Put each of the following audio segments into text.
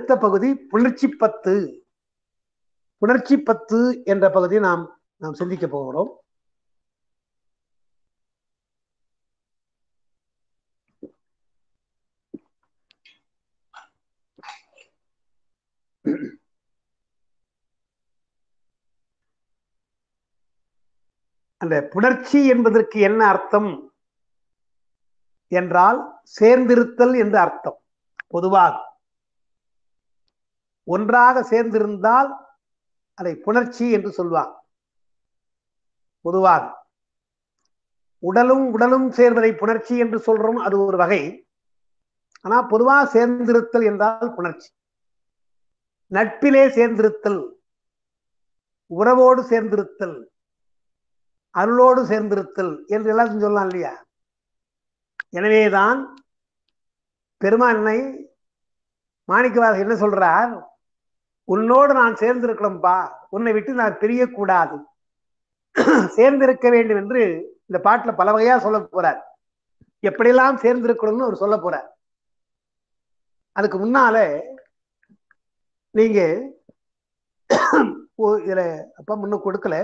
அடுத்த பகுதி புணர்ச்சி பத்து புணர்ச்சி பத்து என்ற பகுதியை நாம் நாம் சிந்திக்க போகிறோம் அந்த புணர்ச்சி என்பதற்கு என்ன அர்த்தம் என்றால் சேர்ந்திருத்தல் என்று அர்த்தம் பொதுவாக ஒன்றாக சேர்ந்திருந்தால் அதை புணர்ச்சி என்று சொல்வார் பொதுவாக உடலும் உடலும் சேர்வதை புணர்ச்சி என்று சொல்றோம் அது ஒரு வகை ஆனா பொதுவாக சேர்ந்திருத்தல் என்றால் புணர்ச்சி நட்பிலே சேர்ந்திருத்தல் உறவோடு சேர்ந்திருத்தல் அருளோடு சேர்ந்திருத்தல் என்று எல்லாத்தையும் சொல்லலாம் இல்லையா எனவேதான் பெருமானை மாணிக்கவாசர் என்ன சொல்றார் உன்னோடு நான் சேர்ந்திருக்கணும்பா உன்னை விட்டு நான் பிரியக்கூடாது சேர்ந்திருக்க வேண்டும் என்று இந்த பாட்டுல பல வகையா சொல்ல போறார் எப்படியெல்லாம் சேர்ந்திருக்கணும்னு அவர் சொல்ல போறார் அதுக்கு முன்னால நீங்க இதுல அப்பா முன்ன கொடுக்கல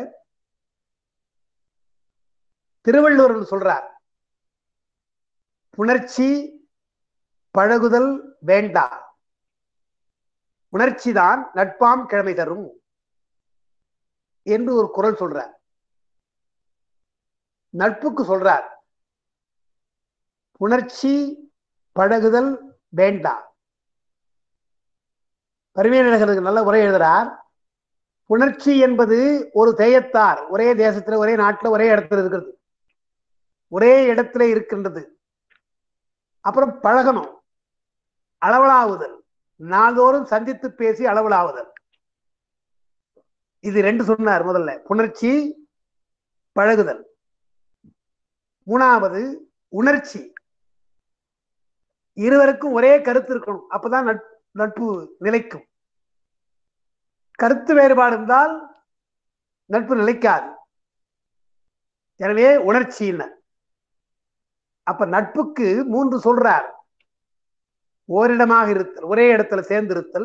திருவள்ளுவர் சொல்றார் புணர்ச்சி பழகுதல் வேண்டா உணர்ச்சிதான் நட்பாம் கிழமை தரும் என்று ஒரு குரல் சொல்றார் நட்புக்கு சொல்றார் புணர்ச்சி பழகுதல் வேண்டா பரிமையினர்களுக்கு நல்ல உரை எழுதுறார் புணர்ச்சி என்பது ஒரு தேயத்தார் ஒரே தேசத்துல ஒரே நாட்டுல ஒரே இடத்துல இருக்கிறது ஒரே இடத்துல இருக்கின்றது அப்புறம் பழகணும் அளவலாவுதல் நாள்தோறும் சந்தித்து பேசி அளவலாவுதல் இது ரெண்டு சொன்னார் முதல்ல புணர்ச்சி பழகுதல் மூணாவது உணர்ச்சி இருவருக்கும் ஒரே கருத்து இருக்கணும் அப்பதான் நட்பு நிலைக்கும் கருத்து வேறுபாடு இருந்தால் நட்பு நிலைக்காது எனவே உணர்ச்சியினர் அப்ப நட்புக்கு மூன்று சொல்றார் ஓரிடமாக இருத்தல் ஒரே இடத்துல சேர்ந்து இருத்தல்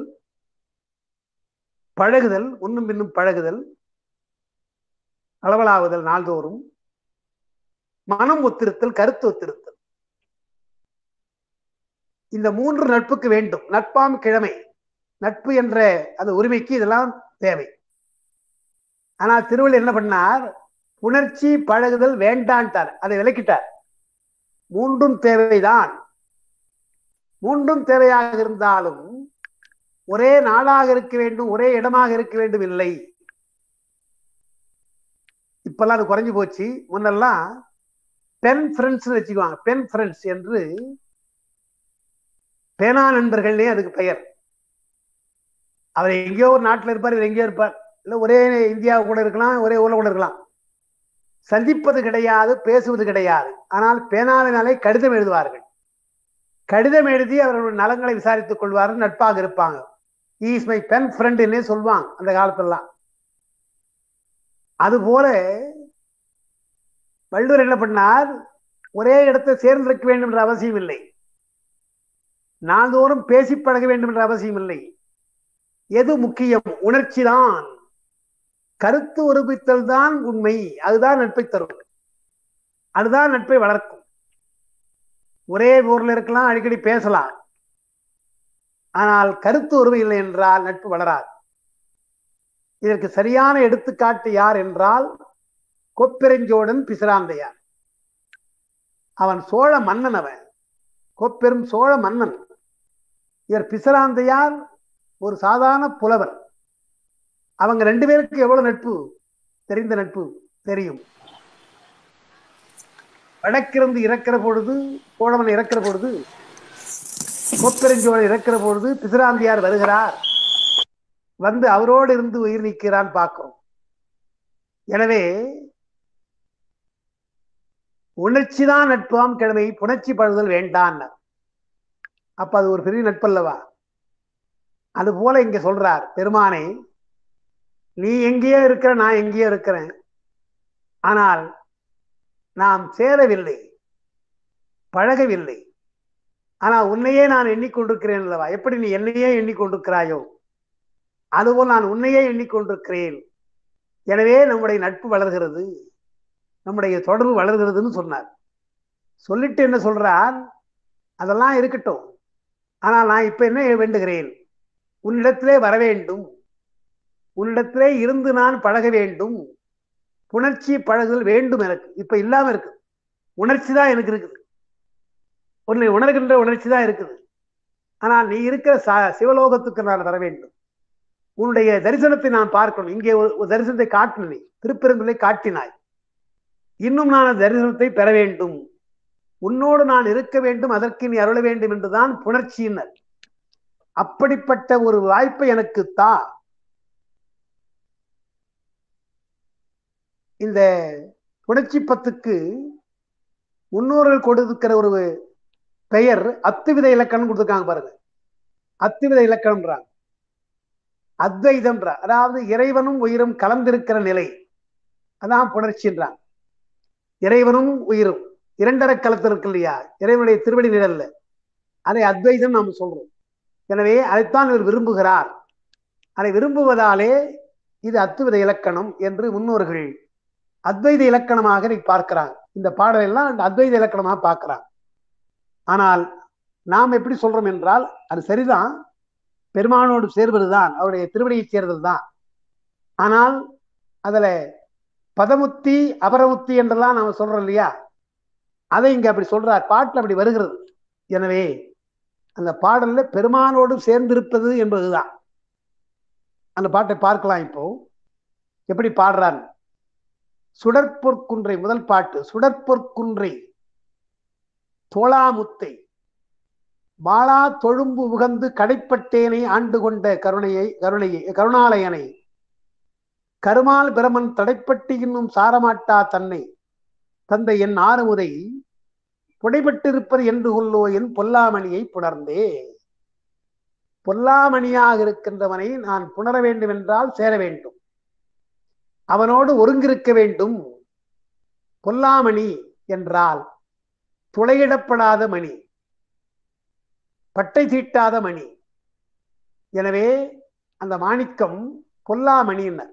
பழகுதல் முன்னும் பின்னும் பழகுதல் அளவலாவுதல் நாள்தோறும் மனம் ஒத்திருத்தல் கருத்து ஒத்திருத்தல் இந்த மூன்று நட்புக்கு வேண்டும் நட்பாம் கிழமை நட்பு என்ற அந்த உரிமைக்கு இதெல்லாம் தேவை ஆனா திருவள்ளுவர் என்ன பண்ணார் உணர்ச்சி பழகுதல் வேண்டான்ட்டார் அதை விலக்கிட்டார் மூன்றும் தேவைதான் மூன்றும் தேவையாக இருந்தாலும் ஒரே நாளாக இருக்க வேண்டும் ஒரே இடமாக இருக்க வேண்டும் இல்லை இப்பெல்லாம் அது குறைஞ்சு போச்சு முன்னெல்லாம் பென் ஃப்ரெண்ட்ஸ் வச்சுக்குவாங்க பென் ஃப்ரெண்ட்ஸ் என்று பேனா நண்பர்கள்னே அதுக்கு பெயர் அவர் எங்கேயோ ஒரு நாட்டில் இருப்பார் இவர் எங்கேயோ இருப்பார் இல்லை ஒரே இந்தியா கூட இருக்கலாம் ஒரே ஊரில் கூட இருக்கலாம் சந்திப்பது கிடையாது பேசுவது கிடையாது ஆனால் பேனாவினாலே கடிதம் எழுதுவார்கள் கடிதம் எழுதி அவர்களுடைய நலங்களை விசாரித்துக் கொள்வார்கள் நட்பாக இருப்பாங்க இஸ் மை பென் ஃப்ரெண்டுன்னே சொல்லுவாங்க அந்த காலத்திலாம் அது போல வள்ளுவர் என்ன பண்ணார் ஒரே இடத்தை சேர்ந்திருக்க வேண்டும் என்ற அவசியம் இல்லை நாள்தோறும் பேசி பழக வேண்டும் என்ற அவசியம் இல்லை எது முக்கியம் உணர்ச்சி தான் கருத்து ஒருமித்தல் தான் உண்மை அதுதான் நட்பை தரும் அதுதான் நட்பை வளர்க்கும் ஒரே ஊர்ல இருக்கலாம் அடிக்கடி பேசலாம் ஆனால் கருத்து உறவு இல்லை என்றால் நட்பு வளராது இதற்கு சரியான எடுத்துக்காட்டு யார் என்றால் கொப்பெருஞ்சோழன் பிசிராந்தையார் அவன் சோழ மன்னன் அவன் கொப்பெரும் சோழ மன்னன் இவர் பிசிராந்தையார் ஒரு சாதாரண புலவர் அவங்க ரெண்டு பேருக்கு எவ்வளவு நட்பு தெரிந்த நட்பு தெரியும் வடக்கிருந்து இறக்கிற பொழுது சோழவன் இறக்கிற பொழுது கொப்பெருஞ்சோழன் இறக்கிற பொழுது பிசிராந்தியார் வருகிறார் வந்து அவரோடு இருந்து உயிர் நீக்கிறான் பார்க்கிறோம் எனவே உணர்ச்சி தான் நட்பாம் கிழமை புணர்ச்சி பழுதல் வேண்டான் அப்ப அது ஒரு பெரிய நட்பல்லவா அது போல இங்க சொல்றார் பெருமானை நீ எங்கேயோ இருக்கிற நான் எங்கேயோ இருக்கிறேன் ஆனால் நாம் சேரவில்லை பழகவில்லை ஆனா உன்னையே நான் எண்ணிக்கொண்டிருக்கிறேன் அல்லவா எப்படி நீ என்னையே எண்ணிக்கொண்டிருக்கிறாயோ அதுபோல் நான் உன்னையே எண்ணிக்கொண்டிருக்கிறேன் எனவே நம்முடைய நட்பு வளர்கிறது நம்முடைய தொடர்பு வளர்கிறதுன்னு சொன்னார் சொல்லிட்டு என்ன சொல்றார் அதெல்லாம் இருக்கட்டும் ஆனால் நான் இப்ப என்ன வேண்டுகிறேன் உன்னிடத்திலே வர வேண்டும் உன்னிடத்திலே இருந்து நான் பழக வேண்டும் புணர்ச்சி பழகுதல் வேண்டும் எனக்கு இப்ப இல்லாம இருக்கு உணர்ச்சி தான் எனக்கு இருக்குது உன்னை உணர்கின்ற உணர்ச்சி தான் இருக்குது ஆனால் நீ இருக்கிற ச- சிவலோகத்துக்கு நான் வர வேண்டும் உன்னுடைய தரிசனத்தை நான் பார்க்கணும் இங்கே ஒரு ஒரு தரிசனத்தை காட்டின நீ திருப்பெருந்துளை காட்டினாய் இன்னும் நான் அந்த தரிசனத்தை பெற வேண்டும் உன்னோடு நான் இருக்க வேண்டும் அதற்கு நீ அருள வேண்டும் என்றுதான் புணர்ச்சியினர் அப்படிப்பட்ட ஒரு வாய்ப்பை எனக்கு தா இந்த புணர்ச்சி பத்துக்கு முன்னோர்கள் கொடுக்கிற ஒரு பெயர் அத்துவித இலக்கணம் கொடுத்துருக்காங்க பாருங்க அத்துவித இலக்கணம்ன்றாங்க அத்வைதம்ன்ற அதாவது இறைவனும் உயிரும் கலந்திருக்கிற நிலை அதான் புணர்ச்சின்றாங்க இறைவனும் உயிரும் இரண்டரை கலத்து இருக்கு இல்லையா இறைவனுடைய திருவடி நிழல்ல அதை அத்வைதம் நாம் சொல்றோம் எனவே அதைத்தான் இவர் விரும்புகிறார் அதை விரும்புவதாலே இது அத்துவித இலக்கணம் என்று முன்னோர்கள் அத்வைத இலக்கணமாக இன்னைக்கு பார்க்கிறாங்க இந்த பாடல் எல்லாம் அந்த அத்வைத இலக்கணமாக பார்க்கிறாங்க ஆனால் நாம் எப்படி சொல்றோம் என்றால் அது சரிதான் பெருமானோடு சேர்வதுதான் அவருடைய திருவடியை சேர்தல் தான் ஆனால் அதுல பதமுத்தி அபரமுத்தி என்றெல்லாம் நாம சொல்றோம் இல்லையா அதை இங்க அப்படி சொல்றார் பாட்டில் அப்படி வருகிறது எனவே அந்த பாடல்ல பெருமானோடு சேர்ந்திருப்பது என்பதுதான் அந்த பாட்டை பார்க்கலாம் இப்போ எப்படி பாடுறார் சுடற்பொற்குன்றை முதல் பாட்டு சுடற்பொற்குன்றை தோளாமுத்தை மாலா தொழும்பு உகந்து கடைப்பட்டேனை ஆண்டு கொண்ட கருணையை கருணையை கருணாலயனை கருமால் பிரமன் தடைப்பட்டு இன்னும் சாரமாட்டா தன்னை தந்தை என் ஆறுமுதை புடைபட்டிருப்பது என்று கொள்ளோ என் பொல்லாமணியை புணர்ந்தே பொல்லாமணியாக இருக்கின்றவனை நான் புணர வேண்டும் என்றால் சேர வேண்டும் அவனோடு ஒருங்கிருக்க வேண்டும் பொல்லாமணி என்றால் துளையிடப்படாத மணி பட்டை தீட்டாத மணி எனவே அந்த மாணிக்கம் பொல்லாமணின்னர்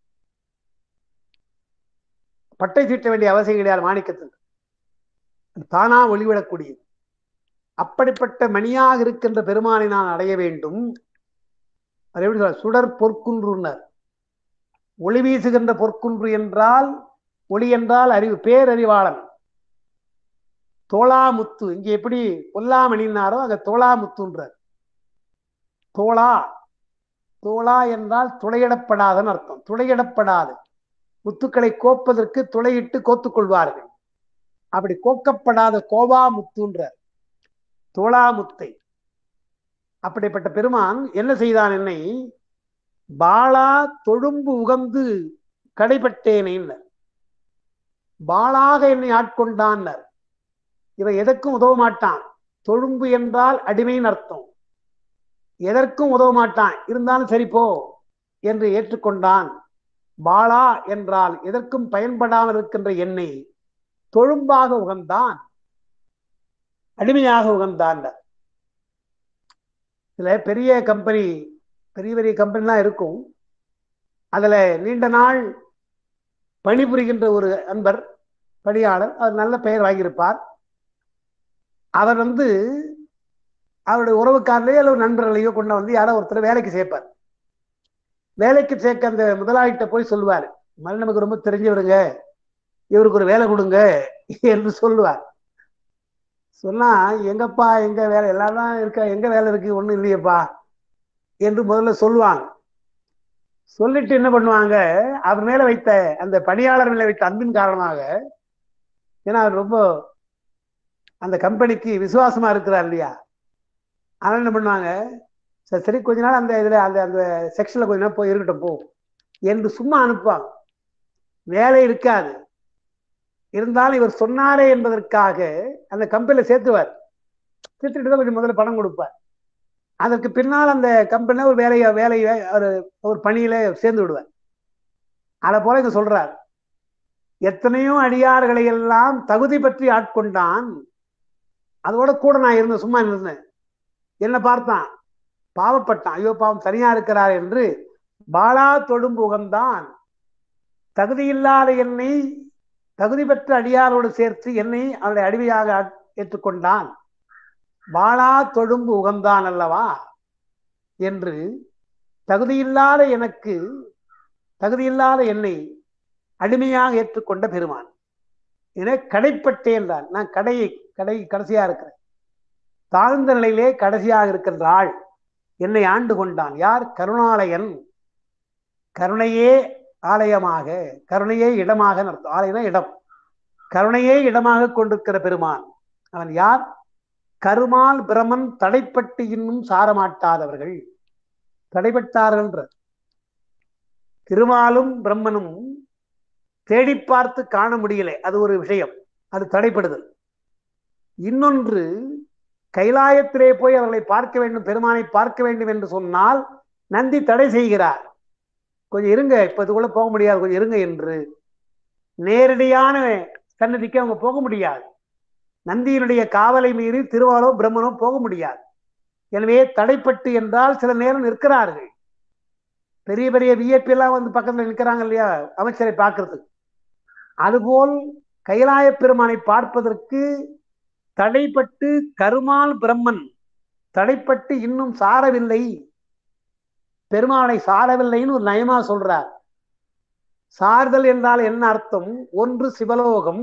பட்டை தீட்ட வேண்டிய அவசியம் கிடையாது மாணிக்கத்துக்கு தானா ஒளிவிடக்கூடியது அப்படிப்பட்ட மணியாக இருக்கின்ற பெருமானை நான் அடைய வேண்டும் அது எப்படி சொல்ற சுடர் பொற்குன்றுனர் ஒளி வீசுகின்ற பொற்குன்று என்றால் ஒளி என்றால் அறிவு பேரறிவாளன் தோளாமுத்து இங்க எப்படி பொல்லாமணினாரோ அங்க தோளாமுத்துன்றார் தோளா தோளா என்றால் துளையிடப்படாதன்னு அர்த்தம் துளையிடப்படாது முத்துக்களை கோப்பதற்கு துளையிட்டு கோத்துக் கொள்வார்கள் அப்படி கோக்கப்படாத கோவா முத்துன்றார் தோளாமுத்தை அப்படிப்பட்ட பெருமான் என்ன செய்தான் என்னை பாலா தொழும்பு உகந்து கடைப்பட்டேனேன்னர் பாலாக என்னை ஆட்கொண்டான் இவன் எதற்கும் உதவ மாட்டான் தொழும்பு என்றால் அடிமைன்னு அர்த்தம் எதற்கும் உதவ மாட்டான் இருந்தாலும் சரி போ என்று ஏற்றுக்கொண்டான் பாலா என்றால் எதற்கும் பயன்படாமல் இருக்கின்ற என்னை தொழும்பாக உகந்தான் அடிமையாக உகந்தான் இதுல பெரிய கம்பெனி பெரிய பெரிய கம்பெனிலாம் இருக்கும் அதுல நீண்ட நாள் பணிபுரிகின்ற ஒரு அன்பர் பணியாளர் அவர் நல்ல பெயர் வாங்கியிருப்பார் அவர் வந்து அவருடைய உறவுக்காரலையோ அல்லது நண்பர்களையோ கொண்டு வந்து யாரோ ஒருத்தர் வேலைக்கு சேர்ப்பார் வேலைக்கு சேர்க்க அந்த முதலாளிகிட்ட போய் சொல்லுவார் மறு நமக்கு ரொம்ப தெரிஞ்சவருங்க இவருக்கு ஒரு வேலை கொடுங்க என்று சொல்லுவார் சொன்னா எங்கப்பா எங்க வேலை எல்லாம் தான் இருக்க எங்க வேலை இருக்கு ஒண்ணும் இல்லையப்பா என்று முதல்ல சொல்லுவாங்க சொல்லிட்டு என்ன பண்ணுவாங்க அவர் மேல வைத்த அந்த பணியாளர் மேல வைத்த அன்பின் காரணமாக ஏன்னா அவர் ரொம்ப அந்த கம்பெனிக்கு விசுவாசமா இருக்கிறார் இல்லையா அதனால என்ன பண்ணுவாங்க சரி சரி கொஞ்ச நாள் அந்த இதுல அந்த அந்த செக்ஷன்ல கொஞ்ச நாள் போய் இருக்கட்டும் போ என்று சும்மா அனுப்புவாங்க வேலை இருக்காது இருந்தாலும் இவர் சொன்னாரே என்பதற்காக அந்த கம்பெனியில சேர்த்துவார் சேர்த்துட்டு தான் கொஞ்சம் முதல்ல பணம் கொடுப்பார் அதற்கு பின்னால் அந்த கம்பெனில ஒரு வேலையை வேலையை ஒரு ஒரு பணியில சேர்ந்து விடுவார் அதை போல இங்க சொல்றார் எத்தனையோ அடியார்களை எல்லாம் தகுதி பற்றி ஆட்கொண்டான் அதோட கூட நான் இருந்தேன் சும்மா இருந்தேன் என்ன பார்த்தான் பாவப்பட்டான் ஐயோ பாவம் தனியா இருக்கிறார் என்று பாலா தொடும் உகந்தான் தகுதியில்லாத என்னை தகுதி பெற்ற அடியாரோடு சேர்த்து என்னை அவருடைய அடிமையாக ஏற்றுக்கொண்டான் பாலா தொழும்பு உகந்தான் அல்லவா என்று தகுதியில்லாத எனக்கு தகுதியில்லாத என்னை அடிமையாக ஏற்றுக்கொண்ட பெருமான் என கடைப்பட்டேன் தான் நான் கடையை கடை கடைசியா இருக்கிறேன் தாழ்ந்த நிலையிலே கடைசியாக இருக்கின்ற ஆள் என்னை ஆண்டு கொண்டான் யார் கருணாலயன் கருணையே ஆலயமாக கருணையே இடமாக நடத்தும் ஆலயம்னா இடம் கருணையே இடமாக கொண்டிருக்கிற பெருமான் அவன் யார் கருமால் பிரமன் தடைப்பட்டு இன்னும் சாரமாட்டாதவர்கள் தடைப்பட்டார்கள்ன்ற திருமாலும் பிரம்மனும் தேடி பார்த்து காண முடியல அது ஒரு விஷயம் அது தடைப்படுதல் இன்னொன்று கைலாயத்திலே போய் அவர்களை பார்க்க வேண்டும் பெருமானை பார்க்க வேண்டும் என்று சொன்னால் நந்தி தடை செய்கிறார் கொஞ்சம் இருங்க இப்ப இதுக்குள்ள போக முடியாது கொஞ்சம் இருங்க என்று நேரடியான சன்னதிக்கு அவங்க போக முடியாது நந்தியினுடைய காவலை மீறி திருவாலோ பிரம்மனோ போக முடியாது எனவே தடைப்பட்டு என்றால் சில நேரம் நிற்கிறார்கள் பெரிய பெரிய விஐபி எல்லாம் வந்து பக்கத்துல நிற்கிறாங்க இல்லையா அமைச்சரை பார்க்கறதுக்கு அதுபோல் கைலாய பெருமானை பார்ப்பதற்கு தடைப்பட்டு கருமால் பிரம்மன் தடைப்பட்டு இன்னும் சாரவில்லை பெருமானை சாரவில்லைன்னு ஒரு நயமா சொல்றார் சார்தல் என்றால் என்ன அர்த்தம் ஒன்று சிவலோகம்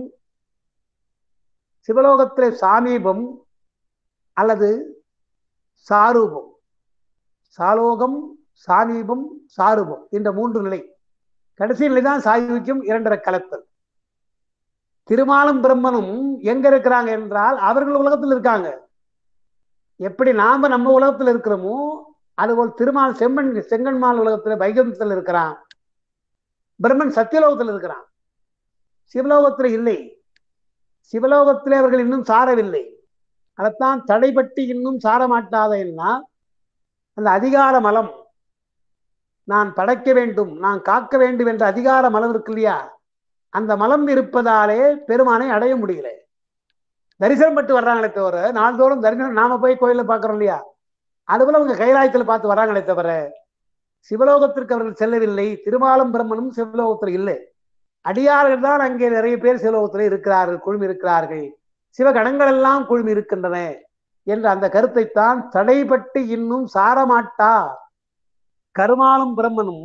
சிவலோகத்திலே சாமீபம் அல்லது சாரூபம் சாலோகம் சாமீபம் சாரூபம் என்ற மூன்று நிலை கடைசி நிலை தான் சாயுஜ்யம் இரண்டரை கலத்தல் திருமாலும் பிரம்மனும் எங்க இருக்கிறாங்க என்றால் அவர்கள் உலகத்தில் இருக்காங்க எப்படி நாம நம்ம உலகத்தில் இருக்கிறோமோ அதுபோல் திருமால் செம்மன் செங்கன்மால் உலகத்துல வைகுந்தத்தில் இருக்கிறான் பிரம்மன் சத்தியலோகத்தில் இருக்கிறான் சிவலோகத்துல இல்லை சிவலோகத்திலே அவர்கள் இன்னும் சாரவில்லை அதைத்தான் தடைப்பட்டு இன்னும் சாரமாட்டாத என்ன அந்த அதிகார மலம் நான் படைக்க வேண்டும் நான் காக்க வேண்டும் என்ற அதிகார மலம் இருக்கு இல்லையா அந்த மலம் இருப்பதாலே பெருமானை அடைய முடியல தரிசனம் பட்டு வர்றாங்களே தவிர நாள்தோறும் தரிசனம் நாம போய் கோயில பாக்குறோம் இல்லையா அதுபோல அவங்க கைலாயத்துல பார்த்து வராங்களே தவிர சிவலோகத்திற்கு அவர்கள் செல்லவில்லை திருமாலம் பிரம்மனும் சிவலோகத்தில் இல்லை அடியார்கள் தான் அங்கே நிறைய பேர் சிவலோகத்தில் இருக்கிறார்கள் குழுமி இருக்கிறார்கள் சிவகணங்கள் எல்லாம் குழுமி இருக்கின்றன என்ற அந்த கருத்தைத்தான் தடைப்பட்டு இன்னும் சாரமாட்டா கருமாலும் பிரம்மனும்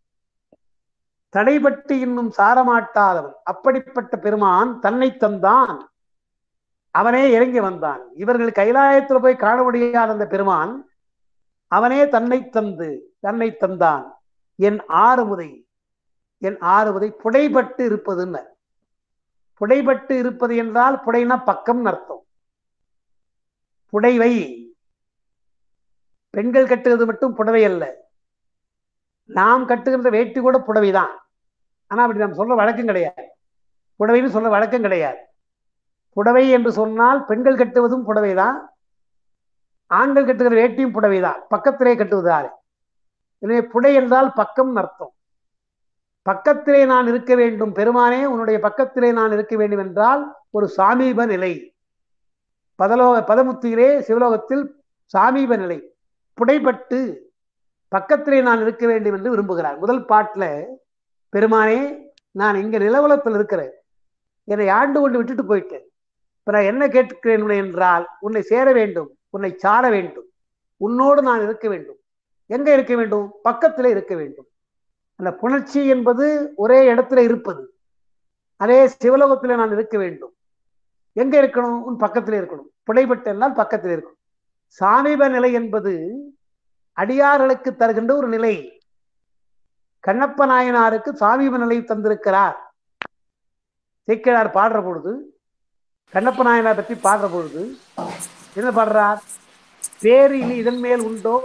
தடைப்பட்டு இன்னும் சாரமாட்டாதவன் அப்படிப்பட்ட பெருமான் தன்னை தந்தான் அவனே இறங்கி வந்தான் இவர்கள் கைலாயத்தில் போய் காண முடியாத அந்த பெருமான் அவனே தன்னை தந்து தன்னை தந்தான் என் ஆறுமுதை என் ஆறுமுதை புடைபட்டு இருப்பதுன்னு புடைபட்டு இருப்பது என்றால் புடைனா பக்கம் அர்த்தம் புடைவை பெண்கள் கட்டுவது மட்டும் புடவை அல்ல நாம் கட்டுகின்ற வேட்டி கூட புடவைதான் ஆனா அப்படி நம்ம சொல்ற வழக்கம் கிடையாது புடவைன்னு சொல்ற வழக்கம் கிடையாது புடவை என்று சொன்னால் பெண்கள் கட்டுவதும் புடவைதான் ஆண்கள் கட்டுகிற வேட்டியும் புடவைதான் பக்கத்திலே கட்டுவது ஆறு எனவே புடை என்றால் பக்கம் அர்த்தம் பக்கத்திலே நான் இருக்க வேண்டும் பெருமானே உன்னுடைய பக்கத்திலே நான் இருக்க வேண்டும் என்றால் ஒரு சாமீப நிலை பதலோக பதமுத்தியிலே சிவலோகத்தில் சாமீப நிலை புடைப்பட்டு பக்கத்திலே நான் இருக்க வேண்டும் என்று விரும்புகிறார் முதல் பாட்டுல பெருமானே நான் இங்க நிலவலத்தில் இருக்கிறேன் என்னை ஆண்டு கொண்டு விட்டுட்டு போயிட்டேன் இப்ப நான் என்ன கேட்கிறேன் என்றால் உன்னை சேர வேண்டும் உன்னை சார வேண்டும் உன்னோடு நான் இருக்க வேண்டும் எங்க இருக்க வேண்டும் பக்கத்துல இருக்க வேண்டும் அந்த புணர்ச்சி என்பது ஒரே இடத்துல இருப்பது அதே சிவலோகத்துல நான் இருக்க வேண்டும் எங்க இருக்கணும் உன் பக்கத்துல இருக்கணும் புடைப்பட்டு என்றால் பக்கத்தில் இருக்கணும் சாமீப நிலை என்பது அடியார்களுக்கு தருகின்ற ஒரு நிலை கண்ணப்ப நாயனாருக்கு சாமீப நிலை தந்திருக்கிறார் சேக்கிழார் பாடுற பொழுது கண்ணப்ப நாயனார் பற்றி பாடுற பொழுது என்ன பாடுறார் பேரு இனி இதன் மேல் உண்டோ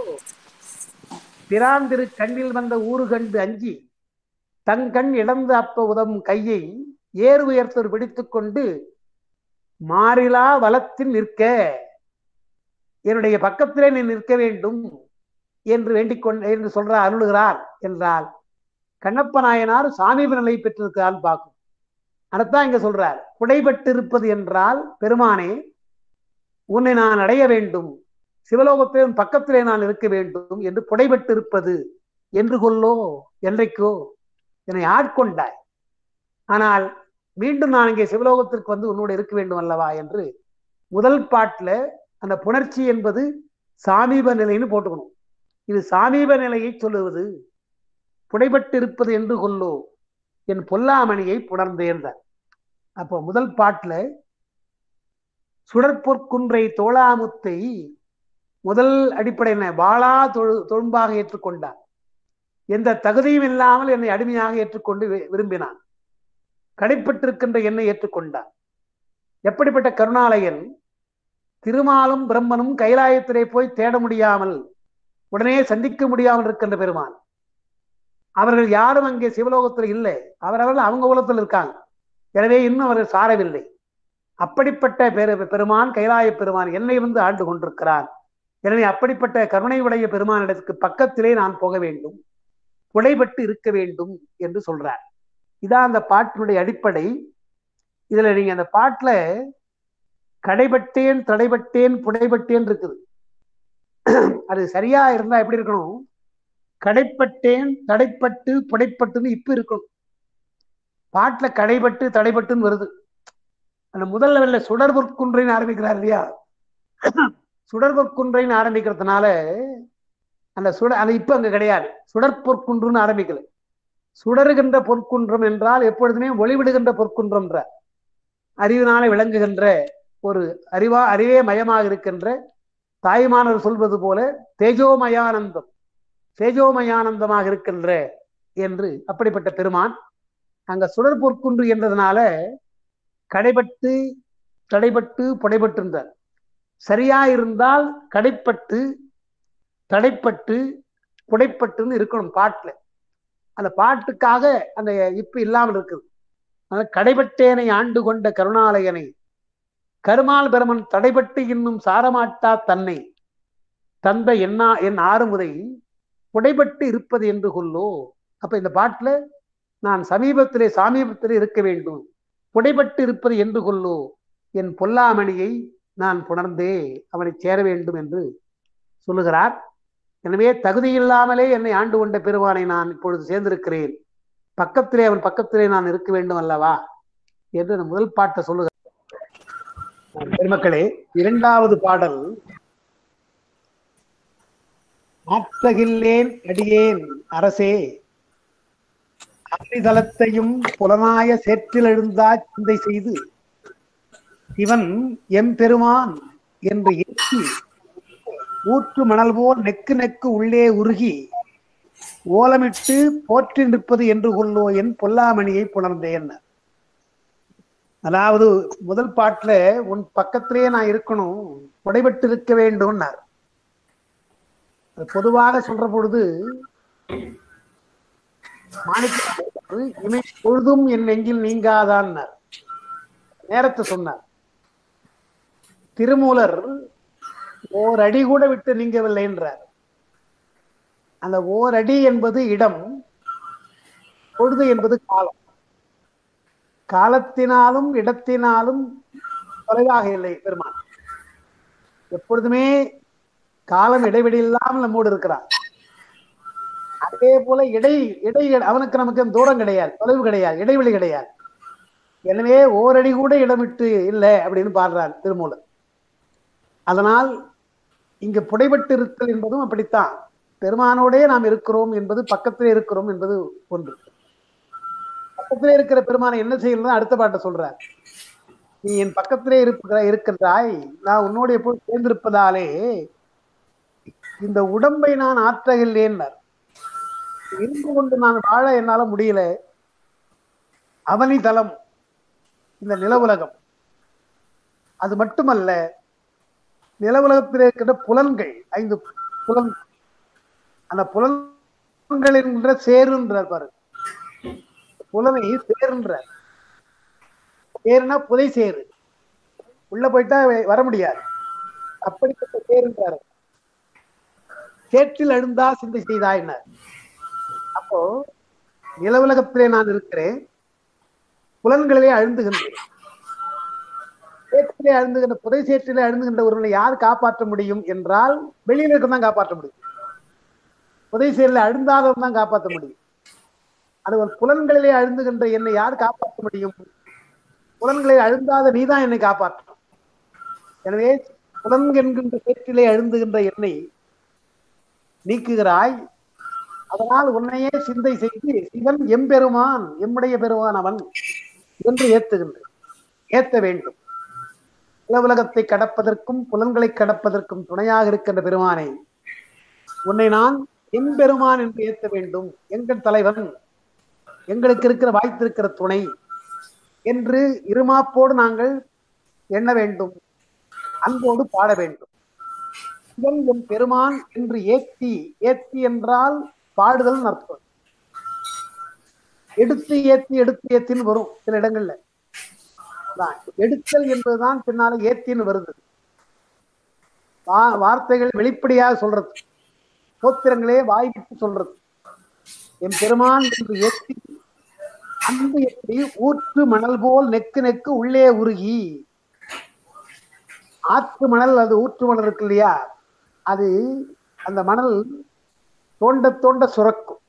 பிராந்திரு கண்ணில் வந்த ஊரு கண்டு அஞ்சி தன் கண் இழந்து அப்ப உதவும் கையை ஏறு உயர்த்தர் பிடித்துக் கொண்டு மாறிலா வளத்தில் நிற்க என்னுடைய பக்கத்திலே நீ நிற்க வேண்டும் என்று வேண்டிக் கொண்டு என்று சொல்றார் அருளுகிறார் என்றால் கண்ணப்ப நாயனார் சாமீப நிலை பெற்றிருக்கிறார் பார்க்கும் அதைத்தான் இங்க சொல்றார் புடைபட்டு இருப்பது என்றால் பெருமானே உன்னை நான் அடைய வேண்டும் சிவலோகத்திலும் பக்கத்திலே நான் இருக்க வேண்டும் என்று புடைபட்டு இருப்பது என்று கொல்லோ என்றைக்கோ என்னை ஆட்கொண்டாய் ஆனால் மீண்டும் நான் இங்கே சிவலோகத்திற்கு வந்து உன்னோடு இருக்க வேண்டும் அல்லவா என்று முதல் பாட்டுல அந்த புணர்ச்சி என்பது சாமீப நிலைன்னு போட்டுக்கணும் இது சாமீப நிலையை சொல்லுவது புடைபட்டு இருப்பது என்று கொல்லோ என் பொல்லாமணியை புணர்ந்தேர்ந்தார் அப்போ முதல் பாட்டுல சுடற்பொற்குன்றை தோளாமுத்தை முதல் அடிப்படை என்ன வாளா தொழு தொழும்பாக ஏற்றுக்கொண்டார் எந்த தகுதியும் இல்லாமல் என்னை அடிமையாக ஏற்றுக்கொண்டு விரும்பினான் கடைப்பட்டிருக்கின்ற என்னை ஏற்றுக்கொண்டார் எப்படிப்பட்ட கருணாலயன் திருமாலும் பிரம்மனும் கைலாயத்திலே போய் தேட முடியாமல் உடனே சந்திக்க முடியாமல் இருக்கின்ற பெருமான் அவர்கள் யாரும் அங்கே சிவலோகத்தில் இல்லை அவரவர்கள் அவங்க உலகத்தில் இருக்காங்க எனவே இன்னும் அவர்கள் சாரவில்லை அப்படிப்பட்ட பெரு பெருமான் கைலாய பெருமான் என்னை வந்து ஆண்டு கொண்டிருக்கிறான் எனவே அப்படிப்பட்ட கருணை உடைய பெருமானிடத்துக்கு பக்கத்திலே நான் போக வேண்டும் புடைபட்டு இருக்க வேண்டும் என்று சொல்றார் இதான் அந்த பாட்டினுடைய அடிப்படை இதுல நீங்க அந்த பாட்டுல கடைபட்டேன் தடைபட்டேன் புடைபட்டேன் இருக்குது அது சரியா இருந்தா எப்படி இருக்கணும் கடைப்பட்டேன் தடைப்பட்டு புடைப்பட்டுன்னு இப்ப இருக்கணும் பாட்டுல கடைபட்டு தடைபட்டுன்னு வருது அந்த முதல் லெவல்ல சுடர் பொற்குன்றைன்னு ஆரம்பிக்கிறார் இல்லையா சுடர் பொற்குன்றைன்னு ஆரம்பிக்கிறதுனால அந்த சுட அது இப்ப அங்க கிடையாது சுடர் பொற்குன்றுன்னு ஆரம்பிக்கல சுடருகின்ற பொற்குன்றம் என்றால் எப்பொழுதுமே ஒளிவிடுகின்ற பொற்குன்றம் அறிவினால விளங்குகின்ற ஒரு அறிவா அறிவே மயமாக இருக்கின்ற தாய்மானவர் சொல்வது போல தேஜோமயானந்தம் தேஜோமயானந்தமாக இருக்கின்ற என்று அப்படிப்பட்ட பெருமான் அங்க சுடர் பொற்குன்று என்றதுனால கடைபட்டு தடைபட்டு புடைபட்டு இருந்தார் சரியா இருந்தால் கடைப்பட்டு தடைப்பட்டு புடைப்பட்டுன்னு இருக்கணும் பாட்டுல அந்த பாட்டுக்காக அந்த இப்ப இல்லாமல் இருக்குது அந்த கடைபட்டேனை ஆண்டு கொண்ட கருணாலயனை கருமால் பெருமன் தடைபட்டு இன்னும் சாரமாட்டா தன்னை தந்த என்னா என் ஆறுமுறை புடைபட்டு இருப்பது என்று கொள்ளோ அப்ப இந்த பாட்டுல நான் சமீபத்திலே சமீபத்திலே இருக்க வேண்டும் புடைபட்டு இருப்பது என்று கொள்ளோ என் பொல்லாமணியை நான் புணர்ந்தே அவனை சேர வேண்டும் என்று சொல்லுகிறார் எனவே தகுதி இல்லாமலே என்னை ஆண்டு கொண்ட பெருமானை நான் இப்பொழுது சேர்ந்திருக்கிறேன் பக்கத்திலே அவன் பக்கத்திலே நான் இருக்க வேண்டும் அல்லவா என்று அந்த முதல் பாட்டை சொல்லுகிறார் பெருமக்களே இரண்டாவது பாடல் ஆற்றகில்லேன் அடியேன் அரசே அரிதலத்தையும் புலனாய சேற்றில் எழுந்தா சிந்தை செய்து இவன் எம்பெருமான் என்று ஏற்றி ஊற்று மணல் போல் நெக்கு நெக்கு உள்ளே உருகி ஓலமிட்டு போற்றி நிற்பது என்று கொள்ளோ என் பொல்லாமணியை புணர்ந்தேன் அதாவது முதல் பாட்டுல உன் பக்கத்திலேயே நான் இருக்கணும் புடைபட்டு இருக்க வேண்டும்னார் பொதுவாக சொல்ற பொழுது மாணிக்க இமை பொழுதும் என் நெஞ்சில் நீங்காதான் நேரத்தை சொன்னார் திருமூலர் ஓர் அடி கூட விட்டு நீங்கவில்லை என்றார் அந்த ஓர் அடி என்பது இடம் பொழுது என்பது காலம் காலத்தினாலும் இடத்தினாலும் தொலைவாக இல்லை பெருமான் எப்பொழுதுமே காலம் இடைவெளி இல்லாமல் நம்மோடு இருக்கிறான் அதே போல இடை இடை அவனுக்கு நமக்கு தூரம் கிடையாது தொலைவு கிடையாது இடைவெளி கிடையாது எனவே ஓரடி கூட இடமிட்டு இல்லை அப்படின்னு பாடுறார் திருமூலர் அதனால் இங்கு புடைபட்டு இருத்தல் என்பதும் அப்படித்தான் பெருமானோடே நாம் இருக்கிறோம் என்பது பக்கத்திலே இருக்கிறோம் என்பது ஒன்று பக்கத்திலே இருக்கிற பெருமானை என்ன செய்யணும் அடுத்த பாட்டை சொல்றார் நீ என் பக்கத்திலே இருக்கிற இருக்கின்றாய் நான் உன்னோடு எப்போது சேர்ந்திருப்பதாலே இந்த உடம்பை நான் ஆற்றகில்லேன்னார் இருந்து கொண்டு நான் வாழ என்னால முடியல அவனி தலம் இந்த நில உலகம் அது மட்டுமல்ல நில உலகத்தில் இருக்கின்ற புலன்கள் ஐந்து புலன் அந்த புலன்கள் என்கின்ற சேருன்றார் பாரு புலனை சேருன்றார் சேருனா புதை சேரு உள்ள போயிட்டா வர முடியாது அப்படிப்பட்ட சேருன்றார் சேற்றில் அழுந்தா சிந்தை செய்தாயினார் அப்போ நில உலகத்திலே நான் இருக்கிறேன் புலன்களிலே அழுந்துகின்றேன் பக்கத்திலே அழுந்துகின்ற புதை சேற்றிலே அழுந்துகின்ற ஒருவனை யார் காப்பாற்ற முடியும் என்றால் வெளியில இருக்க தான் காப்பாற்ற முடியும் புதை சேரில் அழுந்தாதவன் தான் காப்பாற்ற முடியும் அது ஒரு புலன்களிலே அழுந்துகின்ற என்னை யார் காப்பாற்ற முடியும் புலன்களில் அழுந்தாத நீதான் என்னை காப்பாற்றும் எனவே புலன் என்கின்ற சேற்றிலே அழுந்துகின்ற என்னை நீக்குகிறாய் அதனால் உன்னையே சிந்தை செய்து சிவன் எம்பெருமான் எம்முடைய பெருமான் அவன் என்று ஏத்துகின்ற ஏத்த வேண்டும் உல உலகத்தை கடப்பதற்கும் புலன்களை கடப்பதற்கும் துணையாக இருக்கின்ற பெருமானை உன்னை நான் எம்பெருமான் என்று ஏத்த வேண்டும் எங்கள் தலைவன் எங்களுக்கு இருக்கிற வாய்த்திருக்கிற துணை என்று இருமாப்போடு நாங்கள் எண்ண வேண்டும் அன்போடு பாட வேண்டும் சிவன் என் பெருமான் என்று ஏத்தி ஏத்தி என்றால் பாடுதல் அர்த்தம் எடுத்து ஏத்தி எடுத்து ஏத்தின்னு வரும் சில இடங்கள்ல அதான், எடுத்தல் என்பதுதான் பின்னால ஏத்தின்னு வருது வா- வார்த்தைகள் வெளிப்படையாக சொல்றது சோத்திரங்களே வாய் விட்டு சொல்றது என் பெருமான் என்று ஏத்தி அன்பு எப்படி ஊற்று மணல் போல் நெக்கு நெக்கு உள்ளே உருகி ஆற்று மணல் அது ஊற்று மணல் இருக்கு இல்லையா அது அந்த மணல் தோண்ட தோண்ட சுரக்கும்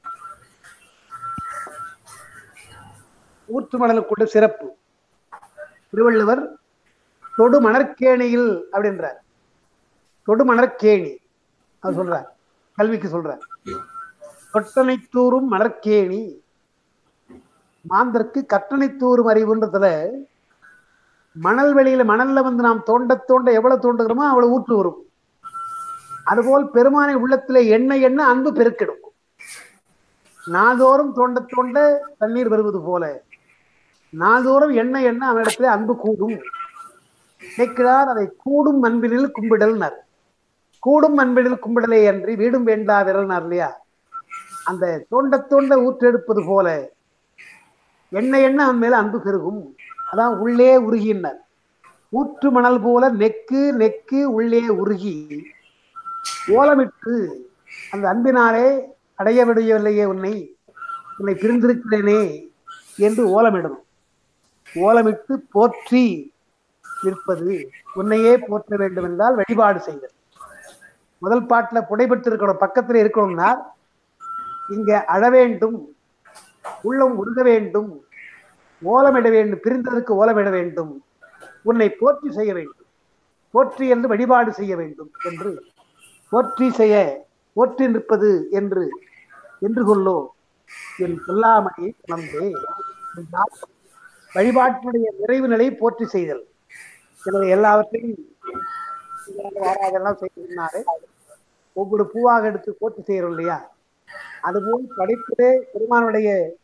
ஊற்று மணலுக்குள்ள சிறப்பு திருவள்ளுவர் தொடு மணற்கேணியில் அப்படின்றார் தொடு மணற்கேணி அது சொல்றார் கல்விக்கு சொல்றார் தொட்டனை தூறும் மலர்கேணி மாந்தருக்கு கட்டணை தூறும் அறிவுன்றதுல மணல் வெளியில மணல்ல வந்து நாம் தோண்ட தோண்ட எவ்வளவு தோண்டுகிறோமோ அவ்வளவு ஊற்று வரும் அதுபோல் பெருமானை உள்ளத்திலே எண்ண எண்ண அன்பு பெருக்கிடும் நாள்தோறும் தோண்ட தோண்ட தண்ணீர் வருவது போல நாள்தோறும் எண்ண எண்ண அவனிடத்திலே அன்பு கூடும் கேட்கிறார் அதை கூடும் அன்பினில் கும்பிடல்னர் கூடும் அன்பினில் கும்பிடலே அன்றி வீடும் வேண்டா விரல்னார் இல்லையா அந்த தோண்ட தோண்ட ஊற்றெடுப்பது போல எண்ண எண்ண அவன் மேல அன்பு பெருகும் அதான் உள்ளே உருகினார் ஊற்று மணல் போல நெக்கு நெக்கு உள்ளே உருகி ஓலமிட்டு அந்த அன்பினாலே அடைய விடையவில்லையே உன்னை உன்னை பிரிந்திருக்கிறேனே என்று ஓலமிடணும் ஓலமிட்டு போற்றி நிற்பது உன்னையே போற்ற வேண்டும் என்றால் வழிபாடு செய்தல் முதல் பாட்டுல புடைபட்டு இருக்கணும் பக்கத்துல இருக்கணும்னா இங்க அழ வேண்டும் உள்ளம் உருக வேண்டும் ஓலமிட வேண்டும் பிரிந்ததற்கு ஓலமிட வேண்டும் உன்னை போற்றி செய்ய வேண்டும் போற்றி என்று வழிபாடு செய்ய வேண்டும் என்று போற்றி செய்ய போற்றி நிற்பது என்று என்று கொள்ளோ என் சொல்லாமையை உணர்ந்தே என்றால் வழிபாட்டினுடைய நிறைவு நிலையை போற்றி செய்தல் எனவே எல்லாவற்றையும் அதெல்லாம் செய்திருந்தாரு ஒவ்வொரு பூவாக எடுத்து போற்றி செய்யறோம் இல்லையா அதுபோல் படைப்பிலே பெருமானுடைய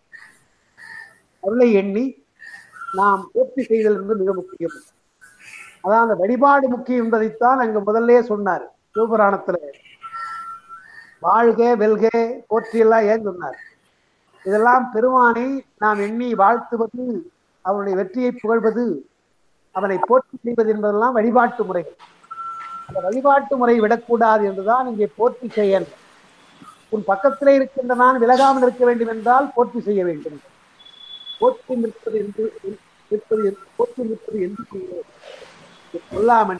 அருளை எண்ணி நாம் போற்றி செய்தல் என்பது மிக முக்கியம் அதான் அந்த வழிபாடு முக்கியம் என்பதைத்தான் அங்க முதல்ல சொன்னார் சிவபுராணத்துல வாழ்க வெல்க போற்றி எல்லாம் ஏன் சொன்னார் இதெல்லாம் பெருமானை நாம் எண்ணி வாழ்த்துவது அவனுடைய வெற்றியை புகழ்வது அவனை போற்றி செய்வது என்பதெல்லாம் வழிபாட்டு முறைகள் அந்த வழிபாட்டு முறை விடக்கூடாது என்றுதான் இங்கே போற்றி செய்ய உன் பக்கத்திலே இருக்கின்ற நான் விலகாமல் இருக்க வேண்டும் என்றால் போற்றி செய்ய வேண்டும் போற்றி நிற்பது என்று நிற்பது என்று- போற்றி நிற்பது என்று கூறுவோம். இது சொல்லாமல்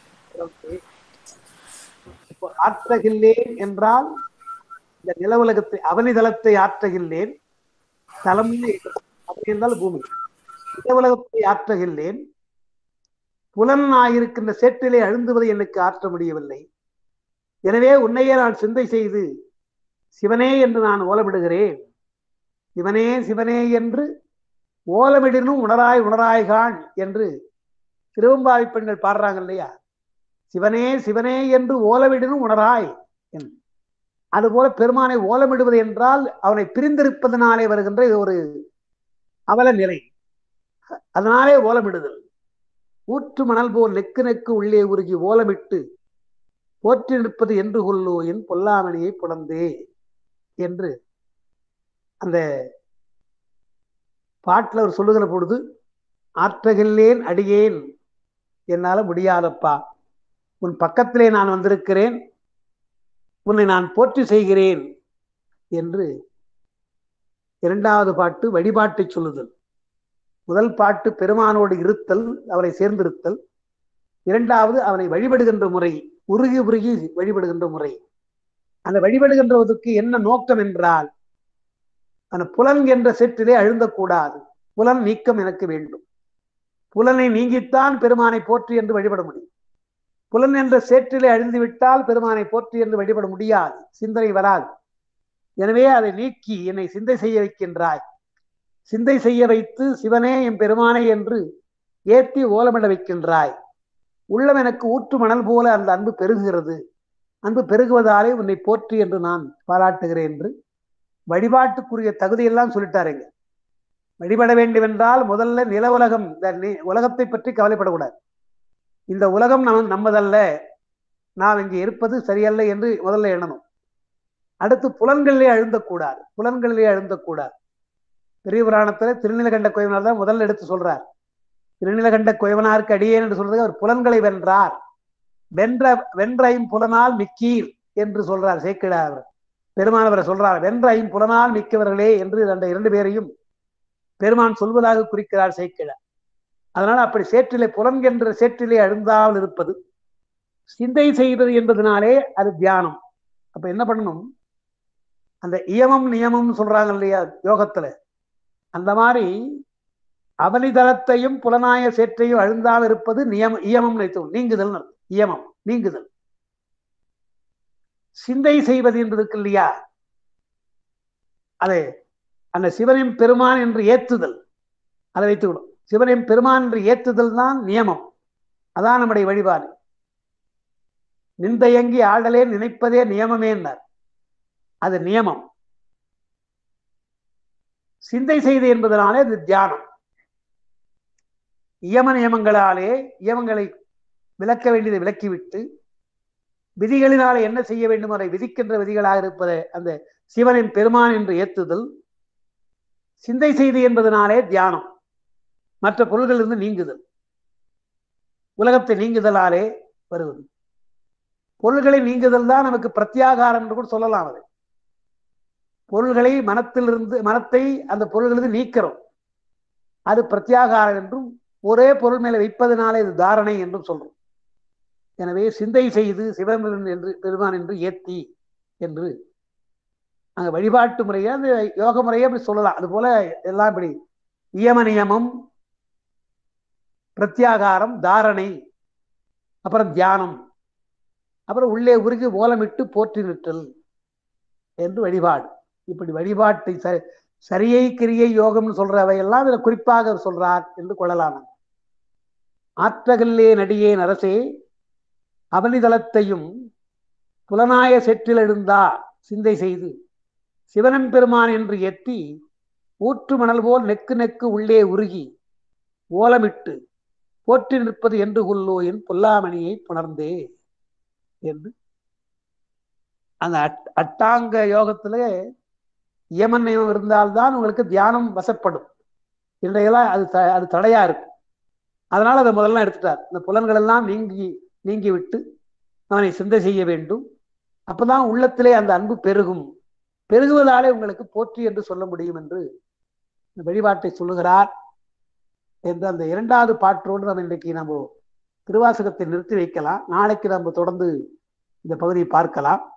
இப்போ ஆற்றகில்லேன் என்றால் இந்த நில உலகத்தை அவனிதளத்தை ஆற்றகில்லேன் தலம் அப்படி என்றால் பூமி நில உலகத்தை ஆற்றகில்லேன் புலன் ஆயிருக்கின்ற சேற்றிலே அழுந்துவதை எனக்கு ஆற்ற முடியவில்லை எனவே உன்னையே நான் சிந்தை செய்து சிவனே என்று நான் ஓலமிடுகிறேன் சிவனே சிவனே என்று ஓலமிடினும் உணராய் உணராய்கான் என்று திருவம்பாவி பெண்கள் பாடுறாங்க இல்லையா சிவனே சிவனே என்று ஓலமிடினும் உணராய் என்று அதுபோல பெருமானை ஓலமிடுவது என்றால் அவனை பிரிந்திருப்பதனாலே வருகின்ற இது ஒரு அவல நிலை அதனாலே ஓலமிடுதல் ஊற்று மணல் போல் நெக்கு நெக்கு உள்ளே உருகி ஓலமிட்டு போற்றி நிற்பது என்று கொள்ளோ என் பொல்லாமணியை புலந்தே என்று அந்த பாட்டில் அவர் சொல்லுகிற பொழுது ஆற்றகில்லேன் அடியேன் என்னால முடியாதப்பா உன் பக்கத்திலே நான் வந்திருக்கிறேன் உன்னை நான் போற்றி செய்கிறேன் என்று இரண்டாவது பாட்டு வழிபாட்டை சொல்லுதல் முதல் பாட்டு பெருமானோடு இருத்தல் அவரை சேர்ந்திருத்தல் இரண்டாவது அவனை வழிபடுகின்ற முறை உருகி உருகி வழிபடுகின்ற முறை அந்த வழிபடுகின்றதற்கு என்ன நோக்கம் என்றால் அந்த புலன் என்ற செற்றிலே அழுந்தக்கூடாது புலன் நீக்கம் எனக்கு வேண்டும் புலனை நீங்கித்தான் பெருமானை போற்றி என்று வழிபட முடியும் புலன் என்ற சேற்றிலே அழிந்து விட்டால் பெருமானை போற்றி என்று வழிபட முடியாது சிந்தனை வராது எனவே அதை நீக்கி என்னை சிந்தை செய்ய வைக்கின்றாய் சிந்தை செய்ய வைத்து சிவனே என் பெருமானை என்று ஏத்தி ஓலமிட வைக்கின்றாய் உள்ளம் எனக்கு ஊற்று மணல் போல அந்த அன்பு பெருகுகிறது அன்பு பெருகுவதாலே உன்னை போற்றி என்று நான் பாராட்டுகிறேன் என்று வழிபாட்டுக்குரிய தகுதியெல்லாம் சொல்லிட்டாருங்க வழிபட வேண்டும் என்றால் முதல்ல நில உலகம் இந்த உலகத்தை பற்றி கவலைப்படக்கூடாது இந்த உலகம் நம் நம்மதல்ல நாம் இங்கே இருப்பது சரியல்ல என்று முதல்ல எண்ணணும் அடுத்து புலன்களிலே அழுந்தக்கூடாது புலன்களிலே அழுந்தக்கூடாது பெரிய புராணத்துல திருநிலகண்ட கோயவனார் தான் முதல்ல எடுத்து சொல்றார் திருநிலகண்ட கோயவனாருக்கு அடியேன் என்று சொல்றது அவர் புலன்களை வென்றார் வென்ற வென்றையும் புலனால் மிக்கீர் என்று சொல்றார் சேக்கிழார் பெருமானவரை சொல்றார் வென்றையும் புலனால் மிக்கவர்களே என்று அந்த இரண்டு பேரையும் பெருமான் சொல்வதாக குறிக்கிறார் சேக்கிழார் அதனால அப்படி சேற்றிலே புலன்கின்ற சேற்றிலே அழுந்தாமல் இருப்பது சிந்தை செய்வது என்பதனாலே அது தியானம் அப்ப என்ன பண்ணணும் அந்த இயமம் நியமம் சொல்றாங்க இல்லையா யோகத்துல அந்த மாதிரி அவனிதளத்தையும் புலனாய சேற்றையும் அழுந்தாமல் இருப்பது நியம இயமம் நினைத்தோம் நீங்குதல் இயமம் நீங்குதல் சிந்தை செய்வது என்பது இருக்கு இல்லையா அது அந்த சிவனின் பெருமான் என்று ஏத்துதல் அதை வைத்துவிடும் சிவனின் பெருமான் என்று ஏத்துதல் தான் நியமம் அதான் நம்முடைய வழிபாடு நிந்தையங்கி ஆடலே நினைப்பதே நியமமே என்றார் அது நியமம் சிந்தை செய்து என்பதனாலே அது தியானம் இயம நியமங்களாலே இயமங்களை விளக்க வேண்டியதை விலக்கிவிட்டு விதிகளினாலே என்ன செய்ய வேண்டும் அதை விதிக்கின்ற விதிகளாக இருப்பதை அந்த சிவனின் பெருமான் என்று ஏத்துதல் சிந்தை செய்து என்பதனாலே தியானம் மற்ற பொருள்களிலிருந்து நீங்குதல் உலகத்தை நீங்குதலாலே வருவது பொருள்களை நீங்குதல் தான் நமக்கு பிரத்யாகாரம் என்று கூட சொல்லலாம் அது பொருள்களை மனத்திலிருந்து மனத்தை அந்த பொருள்களிலிருந்து நீக்கிறோம் அது பிரத்யாகாரம் என்றும் ஒரே பொருள் மேல வைப்பதனாலே இது தாரணை என்றும் சொல்றோம் எனவே சிந்தை செய்து சிவன் என்று பெருமான் என்று ஏத்தி என்று அங்க வழிபாட்டு முறையை அந்த யோக முறையை அப்படி சொல்லலாம் அது போல எல்லாம் இப்படி நியம நியமம் பிரத்யாகாரம் தாரணை அப்புறம் தியானம் அப்புறம் உள்ளே உருகி ஓலமிட்டு போற்றி நிற்றல் என்று வழிபாடு இப்படி வழிபாட்டை ச சரியை கிரியை யோகம்னு சொல்றவையெல்லாம் இதுல குறிப்பாக சொல்றார் என்று கொள்ளலாம் ஆற்றகல்லே நடியே நரசே அவனிதளத்தையும் புலனாய செற்றில் எழுந்தா சிந்தை செய்து சிவனம் பெருமான் என்று எத்தி ஊற்று மணல் போல் நெக்கு நெக்கு உள்ளே உருகி ஓலமிட்டு போற்றி நிற்பது என்று கொல்லோ என் பொல்லாமணியை புணர்ந்தே என்று அந்த அட்டாங்க யோகத்துல யமன் நியமம் இருந்தால்தான் உங்களுக்கு தியானம் வசப்படும் இன்றையெல்லாம் அது அது தடையா இருக்கும் அதனால அதை முதல்ல எடுத்துட்டார் இந்த புலன்கள் எல்லாம் நீங்கி நீங்கி விட்டு அவனை சிந்தை செய்ய வேண்டும் அப்பதான் உள்ளத்திலே அந்த அன்பு பெருகும் பெருகுவதாலே உங்களுக்கு போற்றி என்று சொல்ல முடியும் என்று இந்த வழிபாட்டை சொல்லுகிறார் என்று அந்த இரண்டாவது பாட்டோடு நம்ம இன்றைக்கு நம்ம திருவாசகத்தை நிறுத்தி வைக்கலாம் நாளைக்கு நம்ம தொடர்ந்து இந்த பகுதியை பார்க்கலாம்